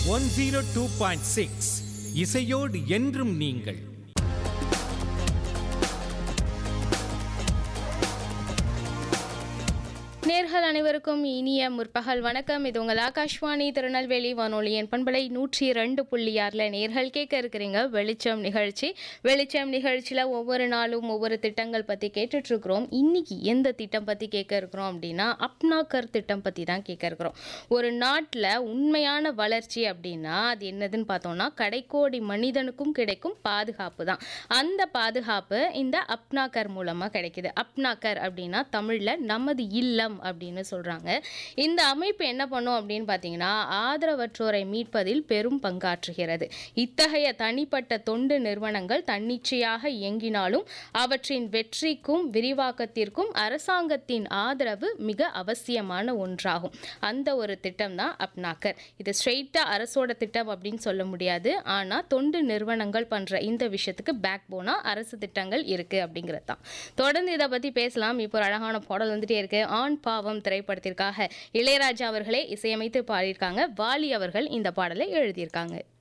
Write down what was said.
one zero two point six இசையோடு என்றும் நீங்கள் நேர்கள் அனைவருக்கும் இனிய முற்பகல் வணக்கம் இது உங்கள் ஆகாஷ்வாணி திருநெல்வேலி வானொலியின் பண்பலை நூற்றி ரெண்டு புள்ளி ஆறில் நேர்கள் கேட்க இருக்கிறீங்க வெளிச்சம் நிகழ்ச்சி வெளிச்சம் நிகழ்ச்சியில் ஒவ்வொரு நாளும் ஒவ்வொரு திட்டங்கள் பற்றி கேட்டுட்ருக்குறோம் இன்னைக்கு எந்த திட்டம் பற்றி கேட்க இருக்கிறோம் அப்படின்னா அப்னாக்கர் திட்டம் பற்றி தான் கேட்க இருக்கிறோம் ஒரு நாட்டில் உண்மையான வளர்ச்சி அப்படின்னா அது என்னதுன்னு பார்த்தோம்னா கடைக்கோடி மனிதனுக்கும் கிடைக்கும் பாதுகாப்பு தான் அந்த பாதுகாப்பு இந்த அப்னாக்கர் மூலமாக கிடைக்குது அப்னாக்கர் அப்படின்னா தமிழில் நமது இல்லம் அப்படின்னு சொல்கிறாங்க இந்த அமைப்பு என்ன பண்ணும் அப்படின்னு பார்த்தீங்கன்னா ஆதரவற்றோரை மீட்பதில் பெரும் பங்காற்றுகிறது இத்தகைய தனிப்பட்ட தொண்டு நிறுவனங்கள் தன்னிச்சையாக இயங்கினாலும் அவற்றின் வெற்றிக்கும் விரிவாக்கத்திற்கும் அரசாங்கத்தின் ஆதரவு மிக அவசியமான ஒன்றாகும் அந்த ஒரு திட்டம் தான் அப்னாக்கர் இது ஸ்ட்ரெயிட்டாக அரசோட திட்டம் அப்படின்னு சொல்ல முடியாது ஆனால் தொண்டு நிறுவனங்கள் பண்ணுற இந்த விஷயத்துக்கு பேக் போனாக அரசு திட்டங்கள் இருக்குது அப்படிங்கிறது தான் தொடர்ந்து இதை பற்றி பேசலாம் இப்போ ஒரு அழகான பாடல் வந்துட்டே இருக்கு ஆண் பாவம் திரைப்படத்திற்காக இளையராஜா அவர்களே இசையமைத்து பாடியிருக்காங்க வாலி அவர்கள் இந்த பாடலை எழுதியிருக்காங்க